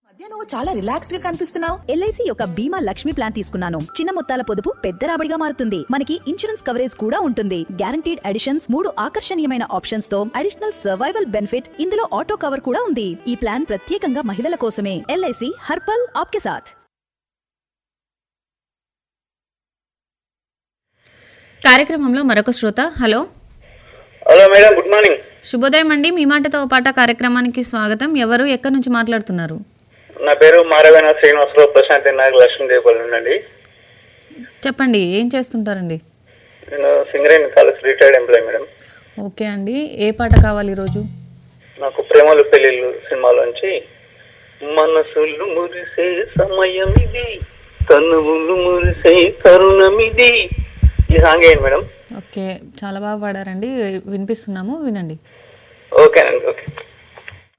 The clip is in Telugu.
మధ్య నువ్వు చాలా రిలాక్స్డ్ గా కనిపిస్తున్నావు ఎల్ఐసి యొక్క బీమా లక్ష్మి ప్లాన్ తీసుకున్నాను చిన్న మొత్తాల పొదుపు పెద్ద రాబడిగా మారుతుంది మనకి ఇన్సూరెన్స్ కవరేజ్ కూడా ఉంటుంది గ్యారంటీడ్ అడిషన్స్ మూడు ఆకర్షణీయమైన ఆప్షన్స్ తో అడిషనల్ సర్వైవల్ బెనిఫిట్ ఇందులో ఆటో కవర్ కూడా ఉంది ఈ ప్లాన్ ప్రత్యేకంగా మహిళల కోసమే ఎల్ఐసి హర్పల్ ఆప్కే సాథ్ కార్యక్రమంలో మరొక శ్రోత hello hello madam good morning శుభోదయం అండి మీ మాటతో పాట కార్యక్రమానికి స్వాగతం ఎవరు ఎక్కడి నుంచి మాట్లాడుతున్నారు నా పేరు మారవేణ శ్రీనివాసరావు ప్రశాంత్ నాయక్ లక్ష్మీదేవపల్లి నుండి చెప్పండి ఏం చేస్తుంటారండి నేను Singareni college retired employee madam okay అండి ఏ పాట కావాలి ఈరోజు నాకు ప్రేమలు పెళ్ళిళ్ళు సినిమాలోంచి మనసులు మురిసే సమయం ఇది తనువులు మురిసే తరుణం ఇది ఈ సాంగ్ ఏంటి మేడం ఓకే చాలా బాగా పాడారండి వినిపిస్తున్నాము వినండి ఓకేనండి ఓకే